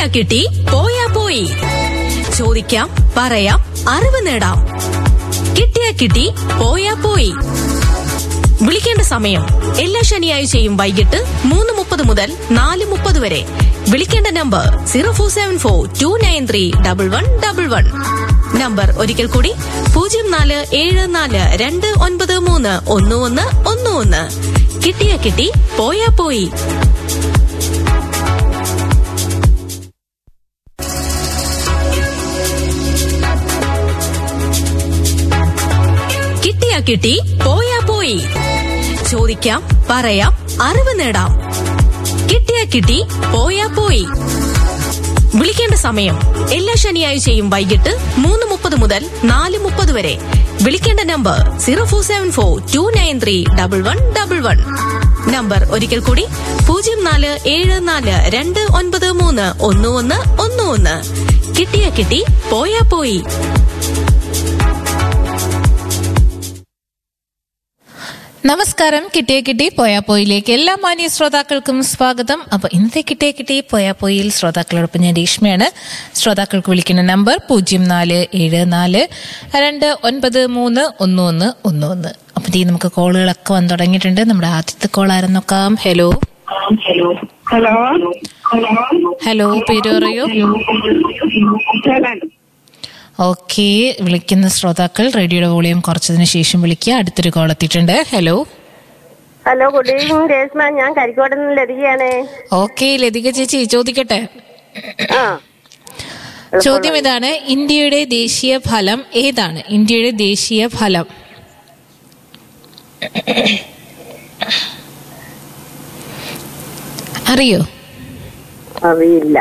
കിട്ടിയാ കിട്ടി പോയാ പോയി ചോദിക്കാം പറയാം അറിവ് നേടാം കിട്ടിയാ കിട്ടി പോയാ പോയി വിളിക്കേണ്ട സമയം എല്ലാ ശനിയാഴ്ചയും വൈകിട്ട് മൂന്ന് മുപ്പത് മുതൽ നാല് മുപ്പത് വരെ വിളിക്കേണ്ട number zero four seven four two nine three double one double one number ഒരിക്കൽ കൂടി പൂജ്യം നാല് ഏഴ് നാല് രണ്ട് ഒൻപത് മൂന്ന് ഒന്ന് ഒന്ന് ഒന്ന് ഒന്ന് കിട്ടിയാ കിട്ടി പോയാ പോയി കിട്ടിയാ കിട്ടി പോയാ പോയി ചോദിക്കാം പറയാം അറിവ് നേടാം കിട്ടിയാ കിട്ടി പോയാ പോയി വിളിക്കേണ്ട സമയം എല്ലാ ശനിയാഴ്ചയും വൈകിട്ട് മൂന്ന് മുപ്പത് മുതൽ നാല് മുപ്പത് വരെ വിളിക്കേണ്ട number zero four seven four two nine three double one double one number ഒരിക്കൽ കൂടി പൂജ്യം നാല് ഏഴ് നാല് രണ്ട് ഒൻപത് മൂന്ന് ഒന്ന് ഒന്ന് ഒന്ന് ഒന്ന് കിട്ടിയാ കിട്ടി പോയാ പോയി നമസ്കാരം കിട്ടിയ കിട്ടി പോയാ പോയിലേക്ക് എല്ലാ മാന്യ ശ്രോതാക്കൾക്കും സ്വാഗതം അപ്പൊ ഇന്നത്തെ കിട്ടിയ കിട്ടി പോയാ പോയിൽ ശ്രോതാക്കളോടൊപ്പം ഞാൻ രേഷ്മയാണ് ശ്രോതാക്കൾക്ക് വിളിക്കുന്ന നമ്പർ പൂജ്യം നാല് ഏഴ് നാല് രണ്ട് ഒൻപത് മൂന്ന് ഒന്ന് ഒന്ന് ഒന്ന് ഒന്ന് അപ്പൊ ഈ നമുക്ക് കോളുകളൊക്കെ വന്നു തുടങ്ങിയിട്ടുണ്ട് നമ്മുടെ ആദ്യത്തെ കോൾ ആരും നോക്കാം ഹലോ ഹലോ ഹലോ പേര് പറയൂ ചേട്ടൻ ഓക്കെ വിളിക്കുന്ന ശ്രോതാക്കൾ റേഡിയോയുടെ വോളിയം കുറച്ചതിന് ശേഷം വിളിക്കുക അടുത്തൊരു കോൾ എത്തിയിട്ടുണ്ട് hello hello good evening Reshma ഞാൻ കരിക്കോട് നിന്ന് ലതികയാണ് ഓക്കെ ലതിക ചേച്ചി ചോദിക്കട്ടെ ആ ചോദ്യം ഇതാണ് ഇന്ത്യയുടെ ദേശീയ ഫലം ഏതാണ് ഇന്ത്യയുടെ ദേശീയ ഫലം അറിയോ അറിയില്ല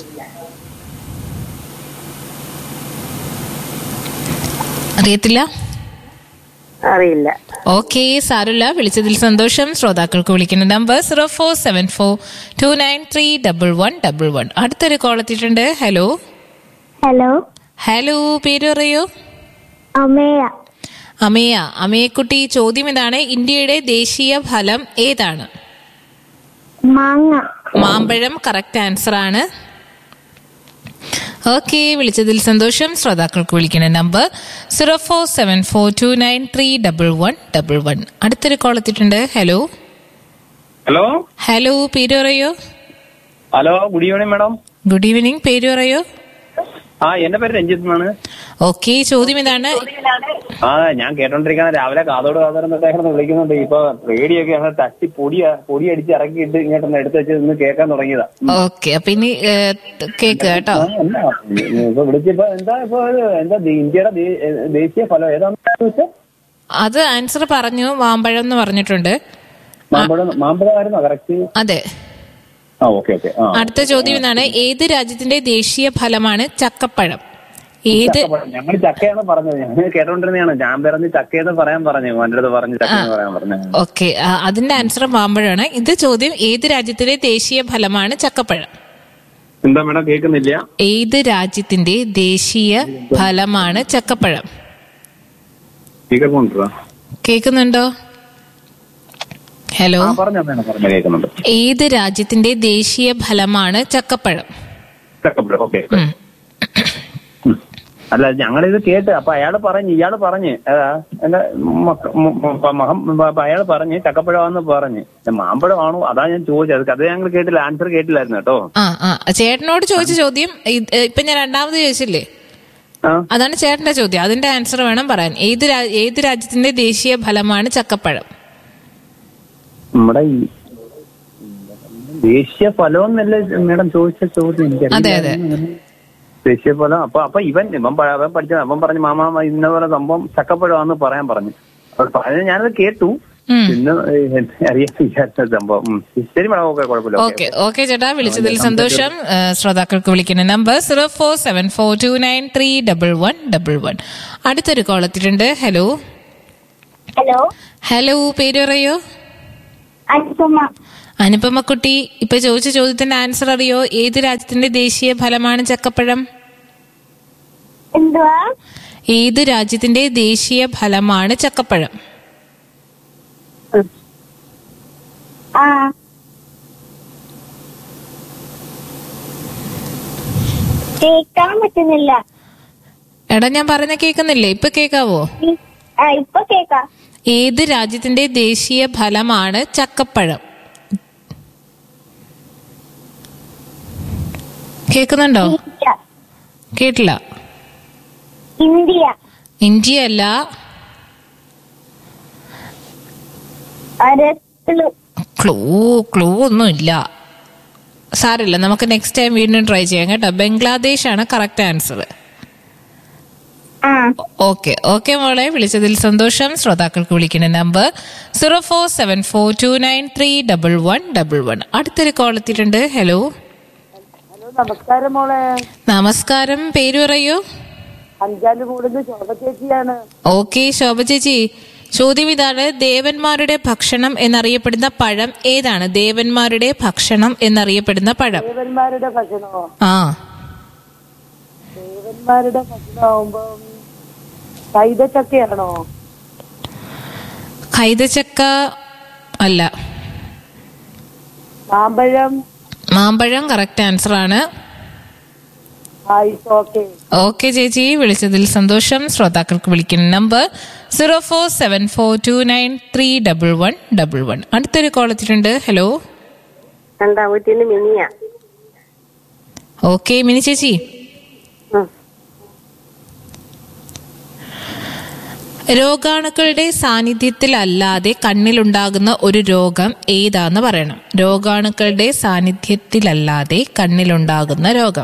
അറിയത്തില്ല അറിയില്ല ഓക്കെ സാരമില്ല വിളിച്ചതിൽ സന്തോഷം ശ്രോതാക്കൾക്ക് വിളിക്കുന്ന number zero four seven four two nine three double one double one അടുത്തൊരു കോൾ എത്തിയിട്ടുണ്ട് ഹലോ ഹലോ ഹലോ പേര് പറയൂ അമേയ അമയ അമയക്കുട്ടി ചോദ്യം ഇതാണ് ഇന്ത്യയുടെ ദേശീയ ഫലം ഏതാണ് മാങ്ങ മാമ്പഴം കറക്റ്റ് ആൻസർ ആണ് ഓക്കെ വിളിച്ചതിൽ സന്തോഷം ശ്രോതാക്കൾക്ക് വിളിക്കുന്ന number zero four seven four two nine three double one double one അടുത്തൊരു കോൾ എത്തിയിട്ടുണ്ട് ഹലോ ഹലോ ഹലോ പേര് പറയോ hello good evening madam good evening പേര് പറയോ ആ എന്റെ പേര് രഞ്ജിത്ത് എന്നാണ് ഓക്കെ ചോദ്യം ഇതാണ് ആ ഞാൻ കേട്ടോണ്ടിരിക്കുന്ന രാവിലെ കാതോട് കാതോടെന്ന് വിളിക്കുന്നുണ്ട് ഇപ്പൊ റേഡിയോ ഒക്കെ അങ്ങനെ തട്ടി പൊടി പൊടി അടിച്ച് ഇറക്കിയിട്ട് ഇങ്ങോട്ടൊന്ന് എടുത്ത് വെച്ച് ഇന്ന് കേൾക്കാൻ തുടങ്ങിയതാ ഓക്കെ അപ്പൊ ഇനി ഏഹ്, കേക്ക് കേട്ടോ ആ, എന്നാ ഇപ്പൊ വിളിച്ചപ്പോ എന്താ ഇപ്പൊ ഇത് എന്താ ദേ- ഇന്ത്യയുടെ ദേ- ദേശീയ ഫലം ഏതാണെന്ന് വെച്ചാൽ അത് ആൻസർ പറഞ്ഞു മാമ്പഴം എന്ന് പറഞ്ഞിട്ടുണ്ട് മാമ്പഴം മാമ്പഴമായിരുന്നോ കറക്റ്റ് അതെ ആ ഓക്കെ ഓക്കെ ആ അടുത്ത ചോദ്യം ഇതാണ് ഏത് രാജ്യത്തിന്റെ ദേശീയ ഫലമാണ് ചക്കപ്പഴം ഏത് ഞങ്ങൾ ചക്കയാണ് പറഞ്ഞത് ഞങ്ങൾ കേട്ടോണ്ടിരുന്നതാണ് ഞാൻ പറഞ്ഞ് ചക്കയെന്ന് പറയാൻ പറഞ്ഞു മോന്റെ അടുത്ത് പറഞ്ഞ് ചക്കയെന്ന് പറയാൻ പറഞ്ഞു ഓക്കെ അതിന്റെ ആൻസർ മാമ്പഴമാണ് ഇത് ചോദ്യം ഏത് രാജ്യത്തിന്റെ ദേശീയ ഫലമാണ് ചക്കപ്പഴം എന്താ മേഡം കേൾക്കുന്നില്ല ഏത് രാജ്യത്തിന്റെ ദേശീയ ഫലമാണ് ചക്കപ്പഴം സ്പീക്കർ കൊണ്ടുവരാ കേൾക്കുന്നുണ്ടോ ഹലോ ആ പറഞ്ഞോ മേഡം പറഞ്ഞ കേൾക്കുന്നുണ്ട് ഏത് രാജ്യത്തിന്റെ ദേശീയ ഫലമാണ് ചക്കപ്പഴം ചക്കപ്പഴം ഓക്കെ ഉം. അല്ല ഞങ്ങളിത് കേട്ട് അപ്പൊ അയാള് പറഞ്ഞ് ഇയാള് പറഞ്ഞ് ഏതാ, എന്റെ മക്ക- മ- മ- മഹം അപ്പൊ അയാള് പറഞ്ഞ് ചക്കപ്പഴമാന്ന് പറഞ്ഞ് ഇത് മാമ്പഴമാണോ അതാ ഞാൻ ചോദിച്ചത് അത് ഞങ്ങൾ കേട്ടില്ല ആൻസർ കേട്ടില്ലായിരുന്നു കേട്ടോ ആ ആ ചേട്ടനോട് ചോദിച്ച ചോദ്യം ഇത് ഇപ്പൊ ഞാൻ രണ്ടാമത് ചോദിച്ചില്ലേ ആ അതാണ് ചേട്ടന്റെ ചോദ്യം അതിന്റെ ആൻസർ വേണം പറയാൻ ഏത് രാ- ഏത് രാജ്യത്തിന്റെ ദേശീയ ഫലമാണ് ചക്കപ്പഴം നമ്മുടെ ഈ ദേശീയ ഫലം എന്നല്ലേ മേഡം ചോദിച്ച ചോദ്യം എനിക്കറിയില്ല. അതെ, അതെ. ദേശീയ ഫലം അപ്പൊ അപ്പൊ ഇവൻ ഇവൻ പ- അവൻ പഠിച്ച അവൻ പറഞ്ഞു മാമ ഇന്ന പോലെ സംഭവം ചക്കപ്പഴമാന്ന് പറയാൻ പറഞ്ഞു അപ്പൊ പറഞ്ഞത് ഞാനത് കേട്ടു ഉം. പിന്നെ ഏഹ്, അറിയാൻ വിചാരിച്ച സംഭവം ഉം. ശരി മേഡം ഓക്കെ കുഴപ്പമില്ല ഓക്കെ ഓക്കെ ചേട്ടാ വിളിച്ചതിൽ സന്തോഷം ഏ, ശ്രോതാക്കൾക്ക് വിളിക്കുന്ന number zero four seven four two nine three double one double one അടുത്തൊരു കോൾ എത്തിയിട്ടുണ്ട് ഹലോ ഹലോ ഹലോ പേര് പറയോ അനുപമ അനുപമ കുട്ടി ഇപ്പൊ ചോദിച്ച ചോദ്യത്തിന്റെ ആൻസർ അറിയോ ഏത് രാജ്യത്തിന്റെ ദേശീയ ഫലമാണ് ചക്കപ്പഴം എന്തുവാ ഏത് രാജ്യത്തിന്റെ ദേശീയ ഫലമാണ് ചക്കപ്പഴം ആ കേക്കാൻ പറ്റുന്നില്ല എടാ ഞാൻ പറയുന്ന കേൾക്കുന്നില്ലേ ഇപ്പൊ കേൾക്കാവോ ഈ- ആ ഇപ്പൊ കേക്കാം ഏത് രാജ്യത്തിന്റെ ദേശീയ ഫലമാണ് ചക്കപ്പഴം കേൾക്കുന്നുണ്ടോ ഇന്ത്യ കേട്ടില്ല ഇന്ത്യ ഇന്ത്യ അല്ല അരത്തില് ക്ലൂ ക്ലൂ ഒന്നും ഇല്ല സാരില്ല നമുക്ക് നെക്സ്റ്റ് ടൈം വീണ്ടും ട്രൈ ചെയ്യാം കേട്ടോ ബംഗ്ലാദേശ് ആണ് കറക്റ്റ് ആൻസർ ആ ഓക്കെ ഓക്കെ മോളെ വിളിച്ചതിൽ സന്തോഷം ശ്രോതാക്കൾക്ക് വിളിക്കുന്ന number zero four seven four two nine three double one double one അടുത്തൊരു കോൾ എത്തിയിട്ടുണ്ട് ഹലോ നമസ്കാരം മോളെ നമസ്കാരം പേര് പറയൂ അഞ്ചാല് കൂടുന്ന ശോഭ ചേച്ചിയാണ് ഓക്കെ ശോഭ ചേച്ചി ചോദ്യം ഇതാണ് ദേവന്മാരുടെ ഭക്ഷണം എന്നറിയപ്പെടുന്ന പഴം ഏതാണ് ദേവന്മാരുടെ ഭക്ഷണം എന്നറിയപ്പെടുന്ന പഴം ദേവന്മാരുടെ ഭക്ഷണമോ ആ ദേവന്മാരുടെ ഭക്ഷണമാകുമ്പോ കൈതച്ചക്കയാണോ കൈതച്ചക്ക അല്ല മാമ്പഴം മാമ്പഴം കറക്റ്റ് ആൻസർ ആണ് ആയിസ് ഓക്കെ ഓക്കെ ചേച്ചി വിളിച്ചതിൽ സന്തോഷം ശ്രോതാക്കൾക്ക് വിളിക്കുന്ന number zero four seven four two nine three double one double one അടുത്തൊരു കോൾ എത്തിയിട്ടുണ്ട് ഹലോ എന്താ വീട്ടിൽ മിനിയ ഓക്കെ മിനി ചേച്ചി ഉം. രോഗാണുക്കളുടെ സാന്നിധ്യത്തിലല്ലാതെ കണ്ണിലുണ്ടാകുന്ന ഒരു രോഗം ഏതാന്ന് പറയണം രോഗാണുക്കളുടെ സാന്നിധ്യത്തിലല്ലാതെ കണ്ണിലുണ്ടാകുന്ന രോഗം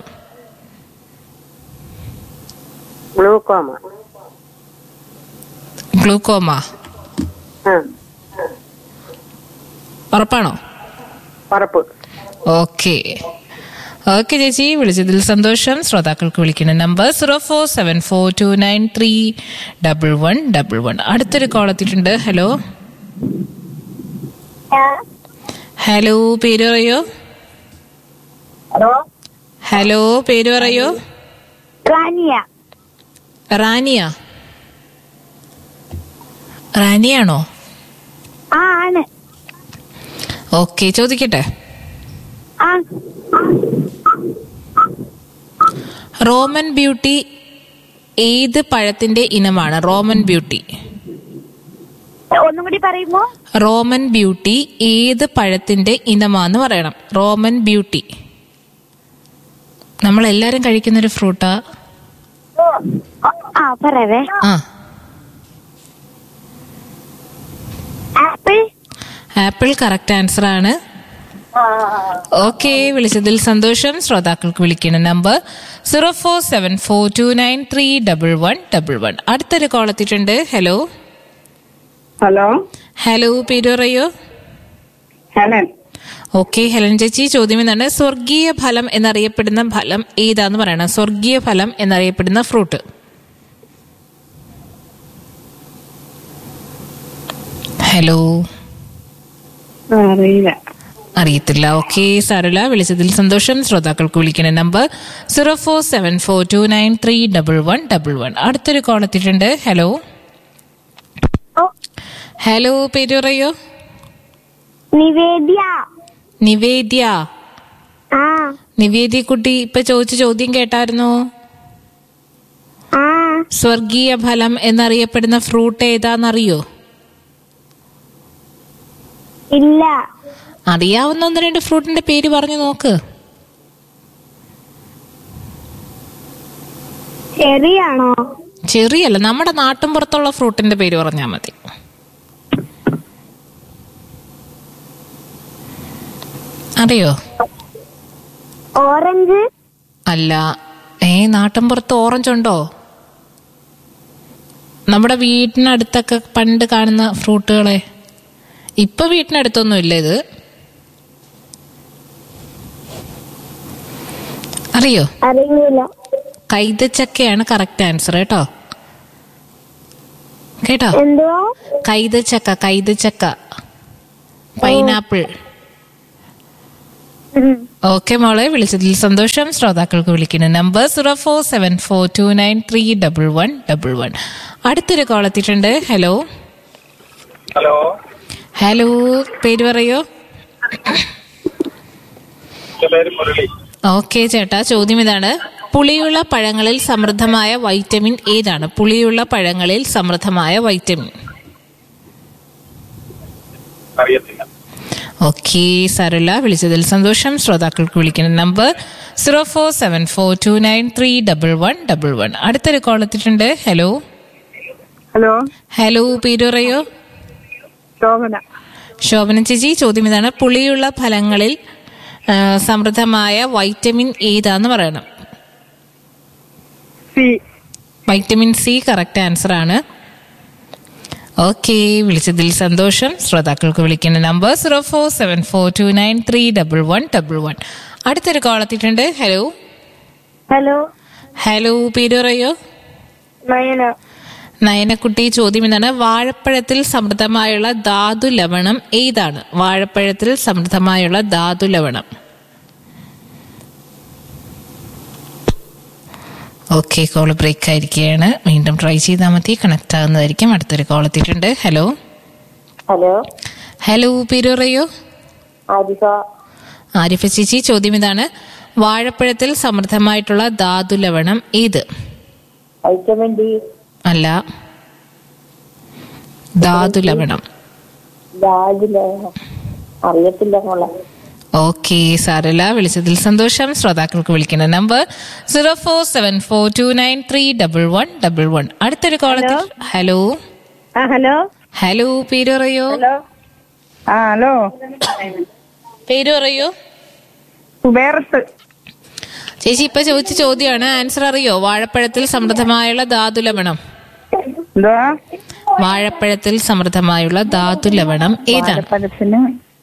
ഗ്ലൂക്കോമ ഗ്ലൂക്കോമ ആ ഉറപ്പാണോ ഉറപ്പ് ഓക്കെ ഓക്കെ ചേച്ചി വിളിച്ചതിൽ സന്തോഷം ശ്രോതാക്കൾക്ക് വിളിക്കുന്ന number zero four seven four two nine three double one double one അടുത്തൊരു കോൾ എത്തിയിട്ടുണ്ട് ഹലോ ഹലോ പേര് പറയോ ഹലോ ഹലോ പേര് പറയോ റാനിയ റാനിയ റാനിയാണോ ആ ആണ് ഓക്കെ ചോദിക്കട്ടെ ആ റോമൻ ബ്യൂട്ടി ഏത് പഴത്തിന്റെ ഇനമാണ് റോമൻ ബ്യൂട്ടി ഒന്നും കൂടി പറയുമ്പോ റോമൻ ബ്യൂട്ടി ഏത് പഴത്തിന്റെ ഇനമാന്ന് പറയണം റോമൻ ബ്യൂട്ടി നമ്മൾ എല്ലാരും കഴിക്കുന്ന ഒരു ഫ്രൂട്ടാ ആ പറയവേ ആ ആപ്പിൾ ആപ്പിൾ കറക്റ്റ് ആൻസർ ആണ് ഓക്കെ വിളിച്ചതിൽ സന്തോഷം ശ്രോതാക്കൾക്ക് വിളിക്കുന്ന number zero four seven four two nine three double one double one അടുത്തൊരു കോൾ എത്തിയിട്ടുണ്ട് ഹലോ ഹലോ ഹലോ പേര് പറയോ ഹലൻ ഓക്കെ ഹെലൻ ചേച്ചി ചോദ്യം എന്താണ് സ്വർഗീയ ഫലം എന്നറിയപ്പെടുന്ന ഫലം ഏതാന്ന് പറയണം സ്വർഗീയ ഫലം എന്നറിയപ്പെടുന്ന ഫ്രൂട്ട് ഹലോ അറിയില്ല അറിയത്തില്ല ഓക്കെ സാരല്ല വിളിച്ചതിൽ സന്തോഷം ശ്രോതാക്കൾക്ക് വിളിക്കുന്ന number zero four seven four two nine three double one double one അടുത്തൊരു കോൾ എത്തിയിട്ടുണ്ട് ഹലോ ഓ ഹലോ പേര് പറയോ നിവേദ്യ നിവേദ്യ ആ നിവേദ്യ കുട്ടി ഇപ്പൊ ചോദിച്ച ചോദ്യം കേട്ടായിരുന്നോ ആ സ്വർഗീയ ഫലം എന്നറിയപ്പെടുന്ന ഫ്രൂട്ട് ഏതാന്നറിയോ ഇല്ല അറിയാവുന്ന ഒന്ന് രണ്ട് ഫ്രൂട്ടിന്റെ പേര് പറഞ്ഞു നോക്ക് ചെറിയാണോ ചെറിയല്ല നമ്മുടെ നാട്ടിൻ പുറത്തുള്ള ഫ്രൂട്ടിന്റെ പേര് പറഞ്ഞാൽ മതി അറിയോ ഓറഞ്ച് അല്ല ഏ നാട്ടിൻ പുറത്ത് ഓറഞ്ച് ഉണ്ടോ നമ്മുടെ വീട്ടിനടുത്തൊക്കെ പണ്ട് കാണുന്ന ഫ്രൂട്ടുകളെ ഇപ്പൊ വീട്ടിനടുത്തൊന്നും ഇല്ല ഇത് അറിയോ അറിയില്ല കൈതച്ചക്കയാണ് കറക്റ്റ് ആൻസർ കേട്ടോ കേട്ടോ എന്തോ കൈതച്ചക്ക കൈതച്ചക്ക പൈനാപ്പിൾ ഉം. ഓക്കെ മോളെ വിളിച്ചതിൽ സന്തോഷം ശ്രോതാക്കൾക്ക് വിളിക്കുന്ന number zero four seven four two nine three double one double one അടുത്തൊരു കോൾ എത്തിയിട്ടുണ്ട് ഹലോ ഹലോ ഹലോ പേര് പറയോ പേര് മുരളി ഓക്കെ ചേട്ടാ ചോദ്യം ഇതാണ് പുളിയുള്ള പഴങ്ങളിൽ സമൃദ്ധമായ വൈറ്റമിൻ ഏതാണ് പുളിയുള്ള പഴങ്ങളിൽ സമൃദ്ധമായ വൈറ്റമിൻ അറിയത്തില്ല ഓക്കെ സാരല്ല വിളിച്ചതിൽ സന്തോഷം ശ്രോതാക്കൾക്ക് വിളിക്കുന്ന number zero four seven four two nine three double one double one അടുത്തൊരു കോൾ എത്തിയിട്ടുണ്ട് ഹലോ ഹലോ ഹലോ പേര് പറയോ ശോഭന ശോഭന ചേച്ചി ചോദ്യം ഇതാണ് പുളിയുള്ള ഫലങ്ങളിൽ ആ, സമൃദ്ധമായ വൈറ്റമിൻ ഏതാന്ന് പറയണം C vitamin C correct answer ആണ് ഓക്കെ വിളിച്ചതിൽ സന്തോഷം ശ്രോതാക്കൾക്ക് വിളിക്കുന്ന number zero four seven four two nine three double one double one അടുത്തൊരു കോൾ എത്തിയിട്ടുണ്ട് ഹലോ ഹലോ ഹലോ പേര് പറയോ നയന നയനക്കുട്ടി ചോദ്യം എന്താണ് വാഴപ്പഴത്തിൽ സമൃദ്ധമായുള്ള ധാതു ലവണം ഏതാണ് വാഴപ്പഴത്തിൽ സമൃദ്ധമായുള്ള ധാതു ലവണം ഓക്കെ കോൾ ബ്രേക്ക് ആയിരിക്കുകയാണ് വീണ്ടും ട്രൈ ചെയ്താൽ മതി കണക്ട് ആകുന്നതായിരിക്കും അടുത്തൊരു കോൾ എത്തിയിട്ടുണ്ട് ഹലോ ഹലോ ഹലോ പേര് പറയോ ആരിഫ ആരിഫ ചേച്ചി ചോദ്യം ഇതാണ് വാഴപ്പഴത്തിൽ സമൃദ്ധമായിട്ടുള്ള ധാതു ലവണം ഏത് വൈറ്റമിൻ ഡി അല്ല ധാതു ലവണം രാജിലെ അറിയത്തില്ല മോളെ ഓക്കെ സാരല്ല വിളിച്ചതിൽ സന്തോഷം ശ്രോതാക്കൾക്ക് വിളിക്കുന്ന number zero four seven four two nine three double one double one അടുത്തൊരു കോളത്തിൽ ഹലോ ആ ഹലോ ഹലോ പേര് പറയോ ഹലോ ആ ഹലോ പേര് പറയോ സുബേറത്ത് ചേച്ചി ഇപ്പൊ ചോദിച്ച ചോദ്യമാണ് ആൻസർ അറിയോ വാഴപ്പഴത്തിൽ സമൃദ്ധമായുള്ള ധാതു ലവണം എന്തുവാ വാഴപ്പഴത്തിൽ സമൃദ്ധമായുള്ള ധാതു ലവണം ഏതാണ് പഴത്തിന്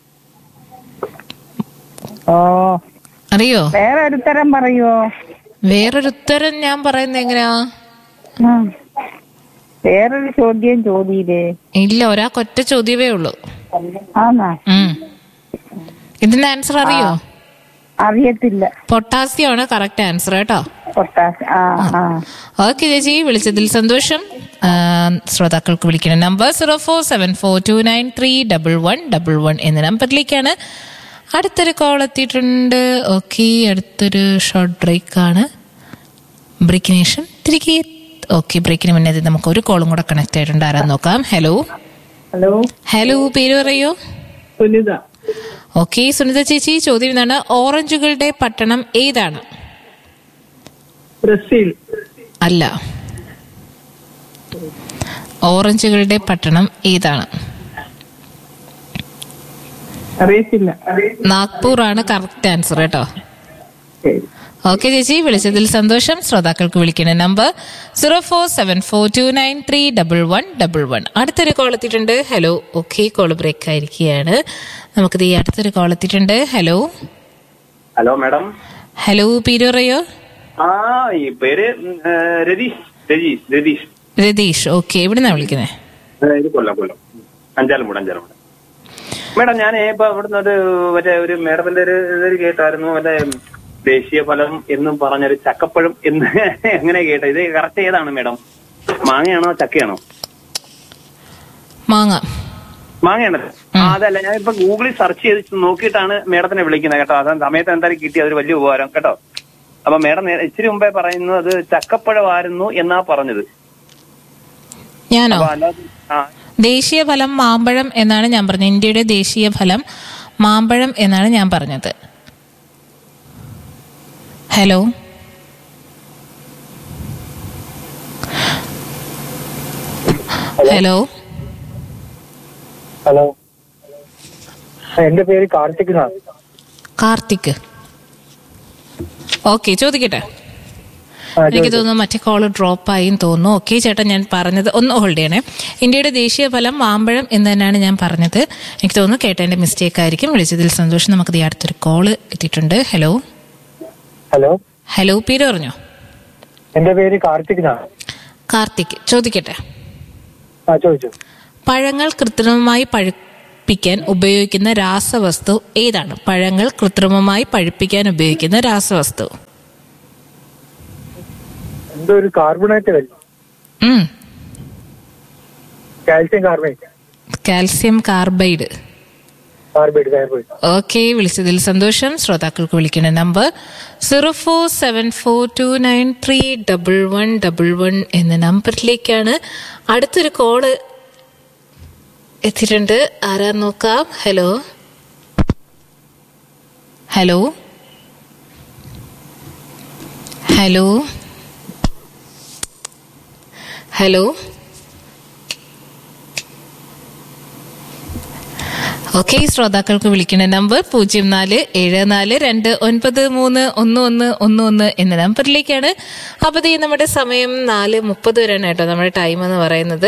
ഓ അറിയോ വേറെ ഒരു തരം പറയുവോ വേറൊരു ഉത്തരം ഞാൻ പറയുന്നത് എങ്ങനെയാ ആ. വേറൊരു ചോദ്യം ചോദ്യയില്ലേ ഇല്ല ഒരാൾക്കൊറ്റ ചോദ്യമേ ഉള്ളൂ ആന്നാ ഉം. ഇതിന്റെ ആൻസർ അറിയോ അറിയത്തില്ല പൊട്ടാസ്യം ആണ് കറക്റ്റ് ആൻസർ കേട്ടോ പൊട്ടാസ് ആ ആ ഓക്കെ ചേച്ചി വിളിച്ചതിൽ സന്തോഷം ആ, ശ്രോതാക്കൾക്ക് വിളിക്കുന്ന number zero four seven four two nine three double one double one എന്ന നമ്പറിലേക്കാണ് അടുത്തൊരു കോൾ എത്തിയിട്ടുണ്ട് ഓക്കെ അടുത്തൊരു ഷോർട്ട് ബ്രേക്ക് ആണ് ബ്രേക്കിന് ശേഷം തിരികെ ഓക്കെ ബ്രേക്കിന് മുന്നേ ദേ നമുക്ക് ഒരു കോളും കൂടെ കണക്ട് ആയിട്ടുണ്ട് ആരാന്ന് നോക്കാം ഹലോ ഹലോ ഹലോ പേര് പറയോ സുനിത ഓക്കെ സുനിത ചേച്ചി ചോദ്യം ഇതാണ് ഓറഞ്ചുകളുടെ പട്ടണം ഏതാണ് ബ്രസീൽ അല്ല ഓറഞ്ചുകളുടെ പട്ടണം ഏതാണ് അറിയത്തില്ല നാഗ്പൂർ ആണ് കറക്റ്റ് ആൻസർ കേട്ടോ ഓക്കെ ചേച്ചി വിളിച്ചതിൽ സന്തോഷം ശ്രോതാക്കൾക്ക് വിളിക്കുന്ന number zero four seven four two nine three double one double one അടുത്തൊരു കോൾ എത്തിയിട്ടുണ്ട് ഹലോ ഓക്കെ കോൾ ബ്രേക്ക് ആയിരിക്കുകയാണ് നമുക്കിത് ഈ അടുത്തൊരു കോൾ എത്തിയിട്ടുണ്ട് ഹലോ ഹലോ മാഡം ഹലോ പേര് പറയോ ആ ഈ പേര് ഉം, ഏ, രതീഷ് രതീഷ് രതീഷ് രതീഷ് ഓക്കെ എവിടുന്നാ വിളിക്കുന്നത് ഏ, ഇത് കൊല്ലം കൊല്ലം അഞ്ചാലുംകൂടെ അഞ്ചാലുംകൂടെ മേഡം ഞാൻ ഇപ്പൊ അവിടുന്ന് ഒരു മറ്റേ ഒരു മേഡത്തിന്റെ ഒരു ഇതൊരു കേട്ടായിരുന്നു മറ്റേ ദേശീയ ഫലം എന്നും പറഞ്ഞൊരു ചക്കപ്പഴം എന്ന് എങ്ങനെ കേട്ട ഇത് കറക്റ്റ് ഏതാണ് മേഡം മാങ്ങയാണോ ചക്കയാണോ മാങ്ങ മാങ്ങയാണ് ആ അതല്ല ഞാൻ ഇപ്പൊ ഗൂഗിളിൽ സെർച്ച് ചെയ്ത് നോക്കിയിട്ടാണ് മേഡത്തിനെ വിളിക്കുന്നത് കേട്ടോ അതാ സമയത്ത് എന്തായാലും കിട്ടി അതൊരു വലിയ ഉപകാരം കേട്ടോ അപ്പൊ മേഡം നേ- ഇച്ചിരി മുമ്പേ പറയുന്നു അത് ചക്കപ്പഴമായിരുന്നു എന്നാ പറഞ്ഞത് ഞാനോ അപ്പൊ അല്ലാതെ ആ ദേശീയ ഫലം മാമ്പഴം എന്നാണ് ഞാൻ പറഞ്ഞത് ഇന്ത്യയുടെ ദേശീയ ഫലം മാമ്പഴം എന്നാണ് ഞാൻ പറഞ്ഞത് ഹലോ ഹലോ ഹലോ എന്റെ പേര് കാർത്തിക് എന്നാണ് കാർത്തിക് ഓക്കെ ചോദിക്കട്ടെ ആ, എനിക്ക് തോന്നുന്നു മറ്റേ കോള് ഡ്രോപ്പ് ആയി തോന്നുന്നു ഓക്കെ ചേട്ടാ ഞാൻ പറഞ്ഞത് ഒന്ന് ഹോൾഡ് ചെയ്യണേ ഇന്ത്യയുടെ ദേശീയ ഫലം മാമ്പഴം എന്ന് തന്നെയാണ് ഞാൻ പറഞ്ഞത് എനിക്ക് തോന്നുന്നു കേട്ടതിന്റെ മിസ്റ്റേക്ക് ആയിരിക്കും വിളിച്ചതിൽ സന്തോഷം നമുക്ക് ഈ അടുത്തൊരു കോള് എത്തിയിട്ടുണ്ട് ഹലോ ഹലോ ഹലോ പേര് പറഞ്ഞോ എന്റെ പേര് കാർത്തിക് എന്നാണ് കാർത്തിക് ചോദിക്കട്ടെ ആ ചോദിച്ചു പഴങ്ങൾ കൃത്രിമമായി പഴുപ്പിക്കാൻ ഉപയോഗിക്കുന്ന രാസവസ്തു ഏതാണ് പഴങ്ങൾ കൃത്രിമമായി പഴുപ്പിക്കാൻ ഉപയോഗിക്കുന്ന രാസവസ്തു എന്തോ ഒരു കാർബണേറ്റ് വരും ഉം calcium carbonate calcium carbide carbide carbide okay വിളിച്ചതിൽ സന്തോഷം ശ്രോതാക്കൾക്ക് വിളിക്കുന്ന number zero four seven four two nine three double one double one എന്ന നമ്പറിലേക്കാണ് അടുത്തൊരു കോള് എത്തിയിട്ടുണ്ട് ആരാ നോക്കാം hello hello hello hello okay ശ്രോതാക്കൾക്ക് വിളിക്കുന്ന നമ്പർ പൂജ്യം നാല് ഏഴ് നാല് രണ്ട് ഒൻപത് മൂന്ന് ഒന്ന് ഒന്ന് ഒന്ന് ഒന്ന് എന്ന നമ്പറിലേക്കാണ് അപ്പൊ ദേ നമ്മുടെ സമയം നാല് മുപ്പത് വരെയാണ് കേട്ടോ നമ്മുടെ ടൈം എന്ന് പറയുന്നത്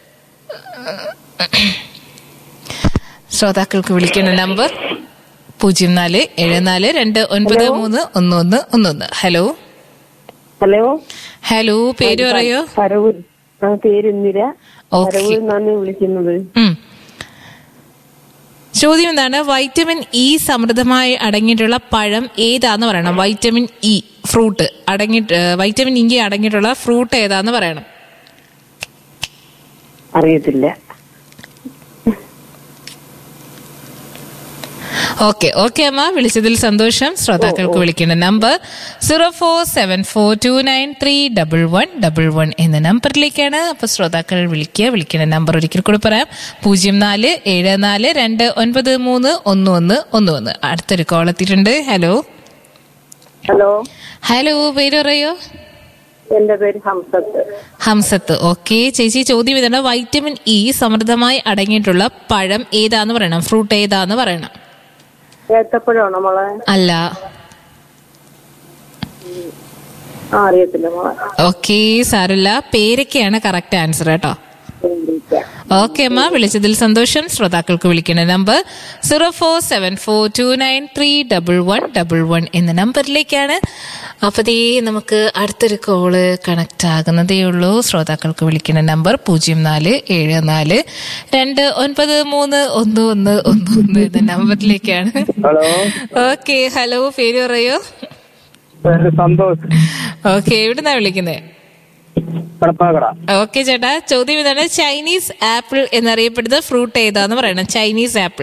ശ്രോതാക്കൾക്ക് വിളിക്കുന്ന നമ്പർ പൂജ്യം നാല് ഏഴ് നാല് രണ്ട് ഒൻപത് മൂന്ന് ഒന്ന് ഒന്ന് ഒന്ന് ഒന്ന് ഹലോ ഹലോ ഹലോ പേര് പറയോ പരവൂർ ആ പേര് ഇന്ദിര ഓക്കെ പരവൂർ നിന്നാണ് വിളിക്കുന്നത് ഉം. ചോദ്യം എന്താണ് വൈറ്റമിൻ ഇ സമൃദ്ധമായി അടങ്ങിയിട്ടുള്ള പഴം ഏതാന്ന് പറയണം വൈറ്റമിൻ ഇ ഫ്രൂട്ട് അടങ്ങിയിട്ട് വൈറ്റമിൻ ഇ അടങ്ങിയിട്ടുള്ള ഫ്രൂട്ട് ഏതാന്ന് പറയണം അറിയത്തില്ല ഓക്കെ ഓക്കെ അമ്മ വിളിച്ചതിൽ സന്തോഷം ശ്രോതാക്കൾക്ക് വിളിക്കുന്ന number zero four seven four two nine three double one double one എന്ന നമ്പറിലേക്കാണ് അപ്പൊ ശ്രോതാക്കൾ വിളിക്കുക വിളിക്കുന്ന നമ്പർ ഒരിക്കൽ കൂടി പറയാം പൂജ്യം നാല് ഏഴ് നാല് രണ്ട് ഒൻപത് മൂന്ന് ഒന്ന് ഒന്ന് ഒന്ന് ഒന്ന് അടുത്തൊരു കോൾ എത്തിയിട്ടുണ്ട് ഹലോ ഹലോ ഹലോ പേര് പറയോ എന്റെ പേര് ഹംസത്ത് ഹംസത്ത് ഓക്കെ ചേച്ചി ചോദ്യം ഇതാണ് വൈറ്റമിൻ ഇ സമൃദ്ധമായി അടങ്ങിയിട്ടുള്ള പഴം ഏതാന്ന് പറയണം ഫ്രൂട്ട് ഏതാന്ന് പറയണം ഏത്തപ്പഴമാണോ മോളെ അല്ല ആ അറിയത്തില്ല മോളെ ഓക്കെ സാരല്ല പേരൊക്കെയാണ് കറക്റ്റ് ആൻസർ കേട്ടോ ഓക്കെ അമ്മ വിളിച്ചതിൽ സന്തോഷം ശ്രോതാക്കൾക്ക് വിളിക്കുന്ന number zero four seven four two nine three double one double one എന്ന നമ്പറിലേക്കാണ് അപ്പൊ ദേ നമുക്ക് അടുത്തൊരു കോള് കണക്ട് ആകുന്നതേ ഉള്ളൂ ശ്രോതാക്കൾക്ക് വിളിക്കുന്ന നമ്പർ പൂജ്യം നാല് ഏഴ് നാല് രണ്ട് ഒൻപത് മൂന്ന് ഒന്ന് ഒന്ന് ഒന്ന് ഒന്ന് എന്ന നമ്പറിലേക്കാണ് ഹലോ ഓക്കെ ഹലോ പേര് പറയോ പേര് സന്തോഷ് ഓക്കെ എവിടുന്നാ വിളിക്കുന്നത് കടപ്പാകട ഓക്കെ ചേട്ടാ ചോദ്യം ഇതാണ് ചൈനീസ് ആപ്പിൾ എന്നറിയപ്പെടുന്ന ഫ്രൂട്ട് ഏതാന്ന് പറയണം ചൈനീസ് ആപ്പിൾ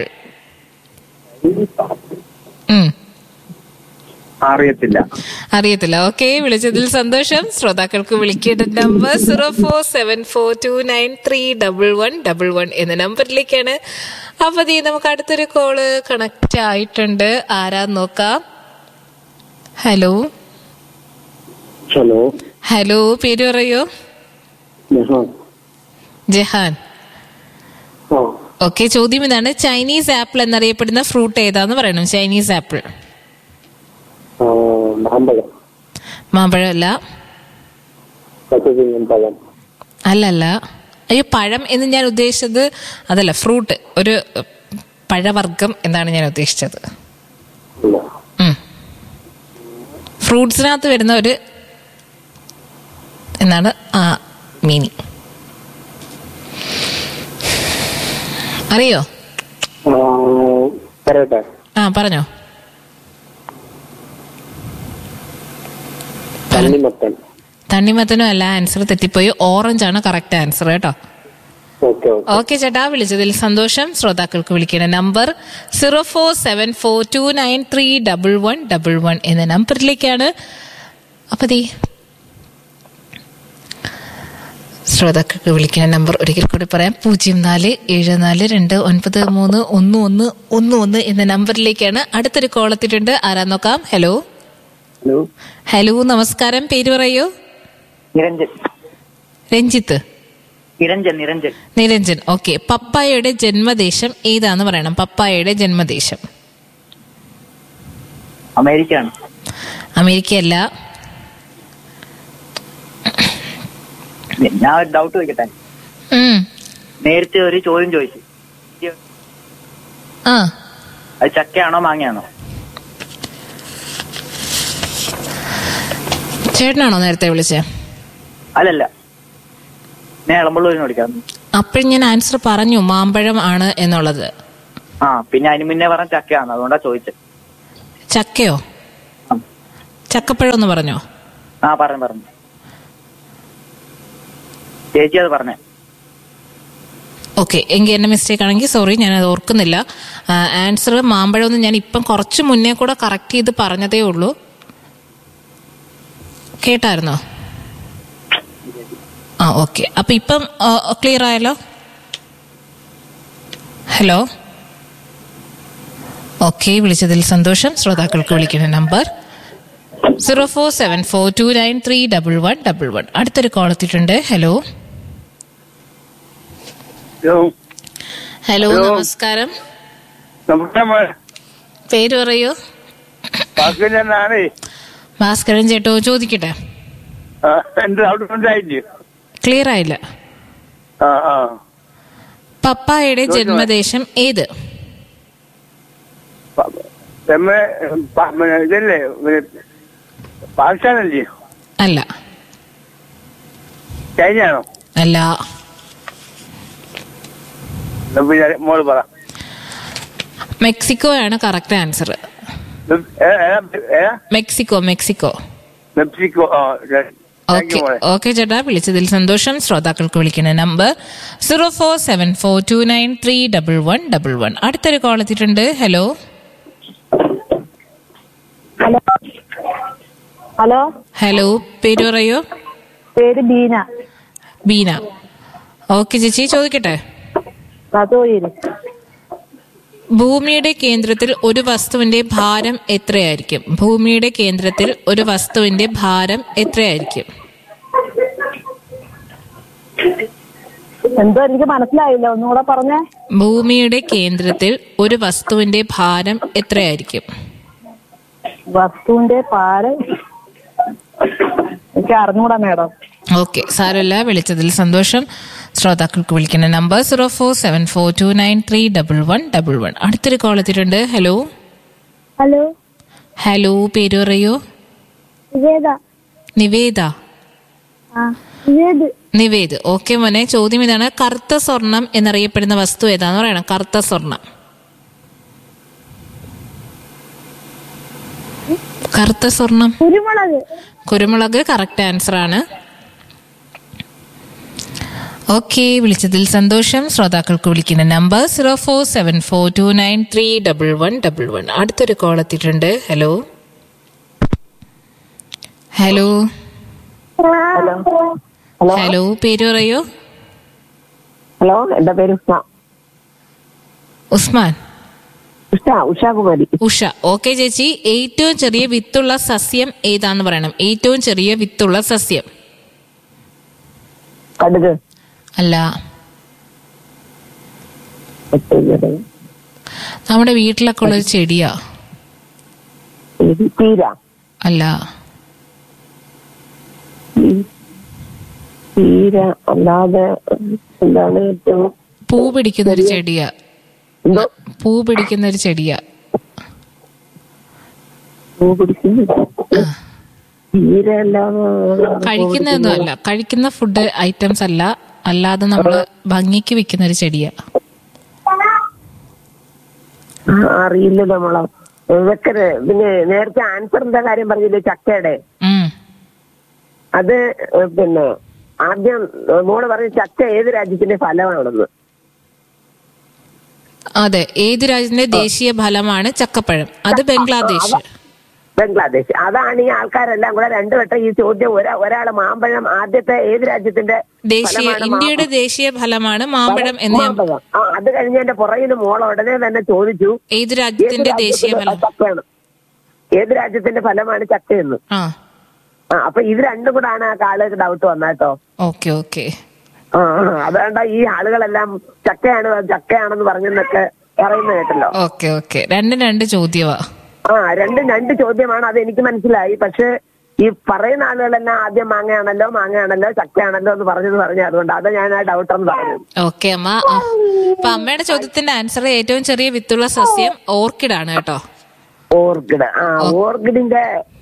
ഉം അറിയത്തില്ല അറിയത്തില്ല ഓക്കെ വിളിച്ചതിൽ സന്തോഷം ശ്രോതാക്കൾക്ക് വിളിക്കേണ്ട number zero four seven four two nine three double one double one എന്ന നമ്പറിലേക്കാണ് അപ്പൊ ദേ നമുക്ക് അടുത്തൊരു കോള് കണക്ട് ആയിട്ടുണ്ട് ആരാ നോക്കാം ഹലോ ഹലോ ഹലോ പേര് പറയോ ജഹാൻ ആ ഓക്കെ ചോദ്യം ഇതാണ് ചൈനീസ് ആപ്പിൾ എന്നറിയപ്പെടുന്ന ഫ്രൂട്ട് ഏതാന്ന് പറയണം ചൈനീസ് ആപ്പിൾ മാമ്പഴം മാമ്പഴമല്ല പച്ചത്തിങ്ങൻ പഴം അല്ലല്ല അയ്യോ പഴം എന്ന് ഞാൻ ഉദ്ദേശിച്ചത് അതല്ല ഫ്രൂട്ട് ഒരു ഏഹ്, പഴവർഗം എന്നാണ് ഞാൻ ഉദ്ദേശിച്ചത് ഇല്ല ഉം. ഫ്രൂട്ട്സിനകത്ത് വരുന്ന ഒരു എന്നാണ് ആ മീനി അറിയോ ആ, പറയട്ടെ ആ പറഞ്ഞോ തണ്ണിമത്തൻ തണ്ണിമത്തനും അല്ല ആൻസർ തെറ്റിപ്പോയി ഓറഞ്ച് ആണ് കറക്റ്റ് ആൻസർ കേട്ടോ ഓക്കെ ഓക്കെ ഓക്കെ ചേട്ടാ വിളിച്ചതിൽ സന്തോഷം ശ്രോതാക്കൾക്ക് വിളിക്കുന്ന number zero four seven four two nine three double one double one എന്ന നമ്പറിലേക്കാണ് അപ്പൊ ദേ ശ്രോതാക്കൾക്ക് വിളിക്കുന്ന നമ്പർ ഒരിക്കൽ കൂടി പറയാം പൂജ്യം നാല് ഏഴ് നാല് രണ്ട് ഒൻപത് മൂന്ന് ഒന്ന് ഒന്ന് ഒന്ന് ഒന്ന് എന്ന നമ്പറിലേക്കാണ് അടുത്തൊരു കോൾ എത്തിയിട്ടുണ്ട് ആരാ നോക്കാം ഹലോ ഹലോ ഹലോ നമസ്കാരം പേര് പറയൂ നിരഞ്ജൻ രഞ്ജിത്ത് നിരഞ്ജൻ നിരഞ്ജൻ നിരഞ്ജൻ ഓക്കെ പപ്പായയുടെ ജന്മദേശം ഏതാന്ന് പറയണം പപ്പായയുടെ ജന്മദേശം അമേരിക്കയാണ് അമേരിക്കയല്ല ഞാൻ ഒരു ഡൗട്ട് ചോദിക്കട്ടെ ഉം. നേരത്തെ ഒരു ചോദ്യം ചോദിച്ചു ആ അത് ചക്കയാണോ മാങ്ങയാണോ ചേട്ടനാണോ നേരത്തെ വിളിച്ചേ അല്ലല്ല ഞാൻ ഇളമ്പള്ളൂരിന് വിളിക്കാം അപ്പോഴും ഞാൻ ആൻസർ പറഞ്ഞു മാമ്പഴം ആണ് എന്നുള്ളത് ആ പിന്നെ അതിന് മുന്നേ പറഞ്ഞ ചക്കയാണ് അതുകൊണ്ടാ ചോദിച്ചത് ചക്കയോ ആ. ചക്കപ്പഴം എന്ന് പറഞ്ഞോ ആ പറഞ്ഞു പറഞ്ഞു ചേച്ചി അത് പറഞ്ഞേ ഓക്കെ എങ്കിൽ എന്റെ മിസ്റ്റേക്ക് ആണെങ്കിൽ സോറി ഞാൻ അത് ഓർക്കുന്നില്ല ആൻസർ മാമ്പഴം ഞാൻ ഇപ്പം കുറച്ച് മുന്നേ കൂടെ കറക്റ്റ് ചെയ്ത് പറഞ്ഞതേ ഉള്ളൂ കേട്ടായിരുന്നോ ആ ഓക്കെ അപ്പൊ ഇപ്പം ക്ലിയർ ആയല്ലോ ഹലോ ഓക്കെ വിളിച്ചതിൽ സന്തോഷം ശ്രോതാക്കൾക്ക് വിളിക്കുന്ന number zero four seven four two nine three double one double one അടുത്തൊരു കോൾ എത്തിയിട്ടുണ്ട് ഹലോ ഹലോ നമസ്കാരം പേര് പറയൂ ഭാസ്കരനാണേ ഭാസ്കരൻ ചേട്ടോ ചോദിക്കട്ടെ എന്റെ അവിടെ ഉണ്ടായില്ലേ ക്ലിയർ ആയില്ല ആ ആ പപ്പായയുടെ ജന്മദേശം ഏത് പ- നമ്മെ പ- മ- ഇതല്ലേ പിന്നെ പാകിസ്ഥാനല്ലേ അല്ല ചൈനയാണോ അല്ല എന്നാ പിന്നെ മോള് പറ മെക്സിക്കോ ആണ് കറക്റ്റ് ആൻസർ ഏ, ഏ, ഏ? മെക്സിക്കോ മെക്സിക്കോ മെക്സിക്കോ ആ താങ്ക് യു ഓക്കെ മോളെ ഓക്കെ ചേട്ടാ വിളിച്ചതിൽ സന്തോഷം ശ്രോതാക്കൾക്ക് വിളിക്കുന്ന number zero four seven four two nine three double one double one അടുത്തൊരു കോൾ എത്തിയിട്ടുണ്ട് ഹലോ ഹലോ ഹലോ ഹലോ പേര് പറയൂ പേര് ബീന ബീന ഓക്കെ ചേച്ചി ചോദിക്കട്ടെ കത്തോയില് ഭൂമിയുടെ കേന്ദ്രത്തിൽ ഒരു വസ്തുവിന്റെ ഭാരം എത്രയായിരിക്കും ഭൂമിയുടെ കേന്ദ്രത്തിൽ ഒരു വസ്തുവിന്റെ ഭാരം എത്രയായിരിക്കും എന്തോ എനിക്ക് മനസ്സിലായില്ല ഒന്നുകൂടെ പറഞ്ഞേ ഭൂമിയുടെ കേന്ദ്രത്തിൽ ഒരു വസ്തുവിന്റെ ഭാരം എത്രയായിരിക്കും വസ്തുവിന്റെ പാല് എനിക്ക് അറിഞ്ഞൂടാ മേഡം ഓക്കെ സാരമില്ല വിളിച്ചതിൽ സന്തോഷം ശ്രോതാക്കൾക്ക് വിളിക്കുന്ന number zero four seven four two nine three double one double one അടുത്തൊരു കോൾ എത്തിയിട്ടുണ്ട് ഹലോ ഹലോ ഹലോ പേര് പറയൂ നിവേദ നിവേദ ആ നിവേദ് നിവേദ് ഓക്കെ മോനെ ചോദ്യം ഇതാണ് കറുത്ത സ്വർണം എന്നറിയപ്പെടുന്ന വസ്തു ഏതാന്ന് പറയണം കറുത്ത സ്വർണം കറുത്ത സ്വർണം കുരുമുളക് കുരുമുളക് കറക്റ്റ് ആൻസർ ആണ് ഓക്കെ വിളിച്ചതിൽ സന്തോഷം ശ്രോതാക്കൾക്ക് വിളിക്കുന്ന number zero four seven four two nine three double one double one അടുത്തൊരു കോൾ എത്തിയിട്ടുണ്ട് ഹലോ ഹലോ ഹലോ ഹലോ പേര് പറയൂ ഹലോ എന്റെ പേര് ഉഷ ഉസ്മാൻ ഉഷ ഉഷാകുമാരി ഉഷ ഓക്കെ ചേച്ചി ഏറ്റവും ചെറിയ വിത്തുള്ള സസ്യം ഏതാന്ന് പറയണം ഏറ്റവും ചെറിയ വിത്തുള്ള സസ്യം കടുക് അല്ല നമ്മുടെ വീട്ടിലൊക്കെ ഉള്ള ഒരു ചെടിയാ തീര അല്ല തീര അല്ലാതെ എന്താണ് ഏറ്റവും പൂ പിടിക്കുന്ന ഒരു ചെടിയാ എന്തോ പൂ പിടിക്കുന്ന ഒരു ചെടിയാ പൂ പിടിക്കുന്നു തീര അല്ലാതെ കഴിക്കുന്നതൊന്നും അല്ല കഴിക്കുന്ന ഫുഡ് ഐറ്റംസ് അല്ല അല്ലാതെ നമ്മള് ഭംഗിക്ക് വെക്കുന്ന ഒരു ചെടിയാ ആ, അറിയില്ല നമ്മളെ വെക്കര് പിന്നെ നേരത്തെ ആൻസറിന്റെ കാര്യം പറഞ്ഞില്ലേ ചക്കയുടെ ഉം അത് ഏഹ്, പിന്നെ ആദ്യം ഏഹ്, മോള് പറഞ്ഞ ചക്ക ഏത് രാജ്യത്തിന്റെ ഫലമാണെന്ന് അതെ ഏത് രാജ്യത്തിന്റെ ദേശീയ ഫലമാണ് ചക്കപ്പഴം അത് ബംഗ്ലാദേശ് ബംഗ്ലാദേശ് അതാണ് ഈ ആൾക്കാരെല്ലാം കൂടെ രണ്ടു വട്ടം ഈ ചോദ്യം ഒരാ ഒരാള് മാമ്പഴം ആദ്യത്തെ ഏത് രാജ്യത്തിന്റെ ദേശീയ ഫലമാണ് മാ- ഇന്ത്യയുടെ ദേശീയ ഫലമാണ് മാമ്പഴം എന്ന് ഞാൻ മാമ്പഴം ആ, അത് കഴിഞ്ഞ് എന്റെ പുറകിന് മോൾ ഉടനെ തന്നെ ചോദിച്ചു ഏത് ഏത് രാജ്യത്തിന്റെ ദേശീയ രാജ്യത്തിന്റെ ഫലം ചക്കയാണ് ഏത് രാജ്യത്തിന്റെ ഫലമാണ് ചക്കയെന്ന് ആ ആ അപ്പൊ ഇത് രണ്ടും കൂടാണ് ആ കാളുകൾക്ക് ഡൗട്ട് വന്നേട്ടോ ഓക്കെ ഓക്കെ ആ ആ, അതുകൊണ്ട് ഈ ആളുകളെല്ലാം ചക്കയാണ് ചക്കയാണെന്ന് പറഞ്ഞെന്നൊക്കെ പറയുന്ന കേട്ടല്ലോ ഓക്കെ ഓക്കെ രണ്ടും രണ്ട് ചോദ്യമാ ആ രണ്ടും രണ്ട് ചോദ്യമാണ് അത് എനിക്ക് മനസ്സിലായി പക്ഷെ ഈ പറയുന്ന ആളുകളെല്ലാം ആദ്യം മാങ്ങയാണല്ലോ മാങ്ങയാണല്ലോ ചക്കയാണല്ലോ എന്ന് പറഞ്ഞത് പറഞ്ഞു അതുകൊണ്ട് അത് ഞാൻ ആ ഡൗട്ട് എന്ന് പറഞ്ഞു ഓക്കെ അമ്മ ആ. അപ്പൊ അമ്മയുടെ ചോദ്യത്തിന്റെ ആൻസർ ഏറ്റവും ചെറിയ വിത്തുള്ള സസ്യം ഓർക്കിഡ് ആണ് കേട്ടോ ഓർക്കിഡ് ആ ഓർക്കിഡിന്റെ